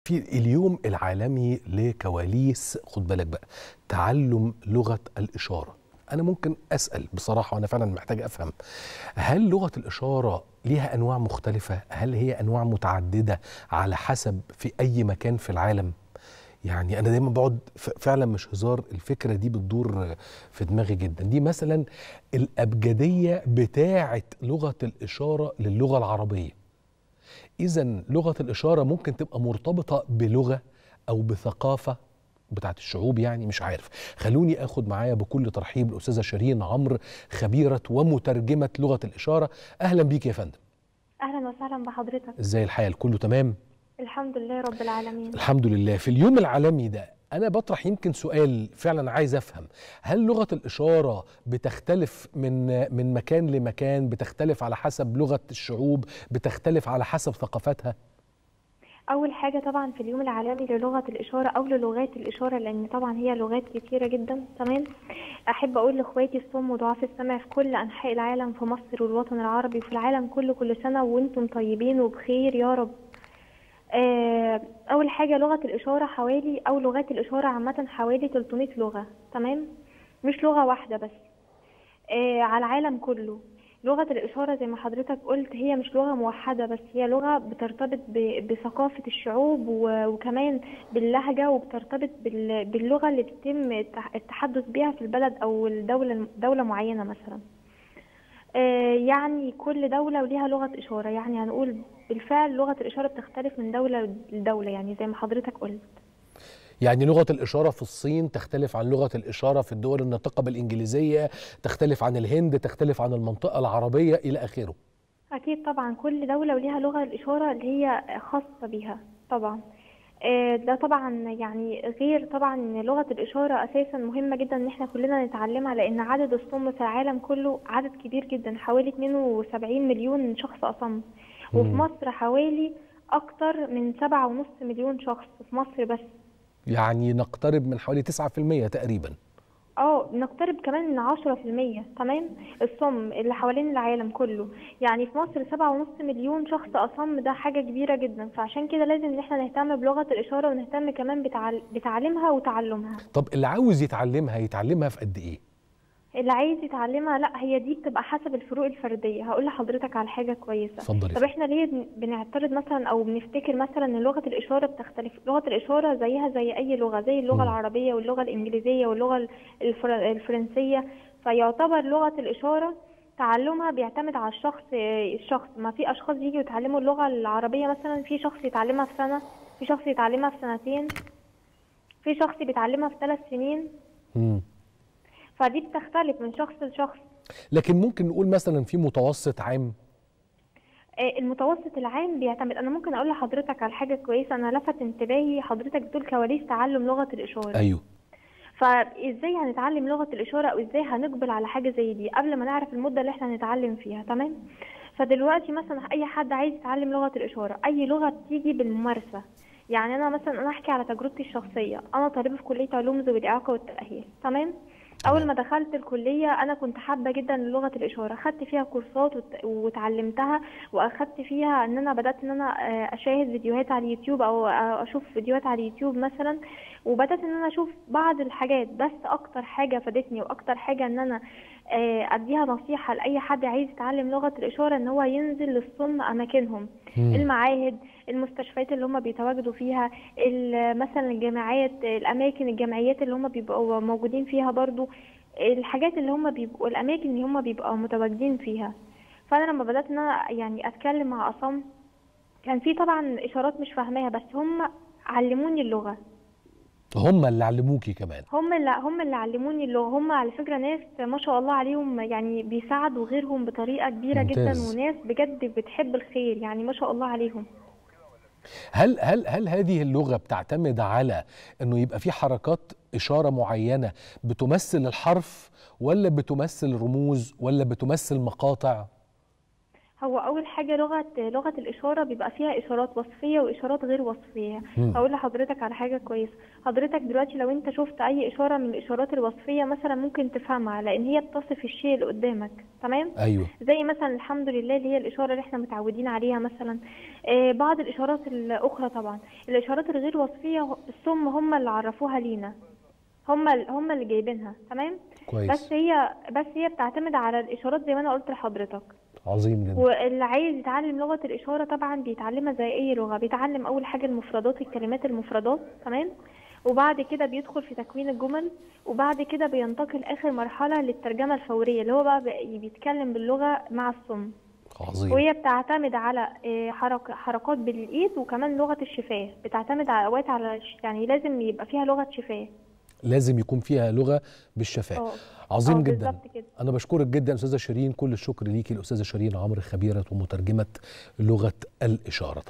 في اليوم العالمي لكواليس خد بالك بقى تعلم لغه الاشاره انا ممكن اسال بصراحه وانا فعلا محتاج افهم هل لغه الاشاره ليها انواع مختلفه هل هي انواع متعدده على حسب في اي مكان في العالم يعني انا دايما بقعد فعلا مش هزار الفكره دي بتدور في دماغي جدا دي مثلا الابجديه بتاعه لغه الاشاره للغه العربيه اذا لغه الاشاره ممكن تبقى مرتبطه بلغه او بثقافه بتاعت الشعوب يعني مش عارف خلوني اخد معايا بكل ترحيب الاستاذه شيرين عمرو خبيره ومترجمه لغه الاشاره اهلا بيك يا فندم اهلا وسهلا بحضرتك ازاي الحال كله تمام الحمد لله رب العالمين الحمد لله في اليوم العالمي ده انا بطرح يمكن سؤال فعلا عايز افهم هل لغه الاشاره بتختلف من من مكان لمكان بتختلف على حسب لغه الشعوب بتختلف على حسب ثقافتها اول حاجه طبعا في اليوم العالمي للغه الاشاره او للغات الاشاره لان طبعا هي لغات كتيره جدا تمام احب اقول لاخواتي الصم وضعاف السمع في كل انحاء العالم في مصر والوطن العربي وفي العالم كله كل سنه وانتم طيبين وبخير يا رب اول حاجه لغه الاشاره حوالي او لغات الاشاره عامه حوالي 300 لغه تمام مش لغه واحده بس على العالم كله لغه الاشاره زي ما حضرتك قلت هي مش لغه موحده بس هي لغه بترتبط بثقافه الشعوب وكمان باللهجه وبترتبط باللغه اللي بيتم التحدث بها في البلد او الدوله دوله معينه مثلا يعني كل دولة وليها لغة إشارة يعني هنقول بالفعل لغة الإشارة بتختلف من دولة لدولة يعني زي ما حضرتك قلت يعني لغة الإشارة في الصين تختلف عن لغة الإشارة في الدول الناطقة بالإنجليزية تختلف عن الهند تختلف عن المنطقة العربية إلى آخره أكيد طبعا كل دولة وليها لغة الإشارة اللي هي خاصة بيها طبعا ده طبعا يعني غير طبعا ان لغه الاشاره اساسا مهمه جدا ان احنا كلنا نتعلمها لان عدد الصم في العالم كله عدد كبير جدا حوالي 72 مليون شخص اصم وفي مصر حوالي اكتر من 7.5 مليون شخص في مصر بس يعني نقترب من حوالي 9% تقريبا اه نقترب كمان من 10% تمام الصم اللي حوالين العالم كله يعني في مصر سبعة ونص مليون شخص أصم ده حاجة كبيرة جدا فعشان كده لازم ان احنا نهتم بلغة الإشارة ونهتم كمان بتعل... بتعليمها وتعلمها طب اللي عاوز يتعلمها يتعلمها في قد ايه؟ اللي عايز يتعلمها لا هي دي بتبقى حسب الفروق الفرديه هقول لحضرتك على حاجه كويسه اتفضلي طب احنا ليه بنعترض مثلا او بنفتكر مثلا ان لغه الاشاره بتختلف لغه الاشاره زيها زي اي لغه زي اللغه م. العربيه واللغه الانجليزيه واللغه الفر... الفرنسيه فيعتبر لغه الاشاره تعلمها بيعتمد على الشخص الشخص ما في اشخاص يجوا يتعلموا اللغه العربيه مثلا في شخص يتعلمها في سنه في شخص يتعلمها في سنتين في شخص بيتعلمها في ثلاث سنين م. فدي بتختلف من شخص لشخص لكن ممكن نقول مثلا في متوسط عام المتوسط العام بيعتمد انا ممكن اقول لحضرتك على حاجه كويسه انا لفت انتباهي حضرتك بتقول كواليس تعلم لغه الاشاره ايوه فازاي هنتعلم لغه الاشاره او ازاي هنقبل على حاجه زي دي قبل ما نعرف المده اللي احنا هنتعلم فيها تمام فدلوقتي مثلا اي حد عايز يتعلم لغه الاشاره اي لغه بتيجي بالممارسه يعني انا مثلا انا احكي على تجربتي الشخصيه انا طالبه في كليه علوم ذوي الاعاقه والتاهيل تمام اول ما دخلت الكليه انا كنت حابه جدا لغه الاشاره خدت فيها كورسات وتعلمتها واخدت فيها ان انا بدات ان انا اشاهد فيديوهات على اليوتيوب او اشوف فيديوهات على اليوتيوب مثلا وبدات ان انا اشوف بعض الحاجات بس اكتر حاجه فادتني واكتر حاجه ان انا اديها نصيحه لاي حد عايز يتعلم لغه الاشاره ان هو ينزل للصم اماكنهم مم. المعاهد المستشفيات اللي هم بيتواجدوا فيها مثلا الجامعات الاماكن الجمعيات اللي هم بيبقوا موجودين فيها برضو الحاجات اللي هم بيبقوا الاماكن اللي هم بيبقوا متواجدين فيها فانا لما بدات ان انا يعني اتكلم مع اصم كان في طبعا اشارات مش فاهماها بس هم علموني اللغه هم اللي علموكي كمان هم اللي هم اللي علموني اللغه هم على فكره ناس ما شاء الله عليهم يعني بيساعدوا غيرهم بطريقه كبيره ممتاز. جدا وناس بجد بتحب الخير يعني ما شاء الله عليهم هل هل هل هذه اللغه بتعتمد على انه يبقى في حركات اشاره معينه بتمثل الحرف ولا بتمثل رموز ولا بتمثل مقاطع هو اول حاجه لغه لغه الاشاره بيبقى فيها اشارات وصفيه واشارات غير وصفيه مم. هقول لحضرتك على حاجه كويسه حضرتك دلوقتي لو انت شفت اي اشاره من الاشارات الوصفيه مثلا ممكن تفهمها لان هي بتصف الشيء اللي قدامك تمام ايوه زي مثلا الحمد لله اللي هي الاشاره اللي احنا متعودين عليها مثلا آه بعض الاشارات الاخرى طبعا الاشارات الغير وصفيه الصم هم اللي عرفوها لينا هم هم اللي جايبينها تمام كويس بس هي بس هي بتعتمد على الاشارات زي ما انا قلت لحضرتك عظيم جدا واللي عايز يتعلم لغة الإشارة طبعا بيتعلمها زي أي لغة بيتعلم أول حاجة المفردات الكلمات المفردات تمام وبعد كده بيدخل في تكوين الجمل وبعد كده بينتقل آخر مرحلة للترجمة الفورية اللي هو بقى بي- بيتكلم باللغة مع الصم عظيم وهي بتعتمد على آه، حرك حركات بالإيد وكمان لغة الشفاه بتعتمد على أوقات على ش- يعني لازم يبقى فيها لغة شفاه لازم يكون فيها لغه بالشفاه اه عظيم اه جدا بالظبط كده انا بشكرك جدا استاذه شيرين كل الشكر ليكي الاستاذه شيرين عمرو خبيره ومترجمه لغه الاشاره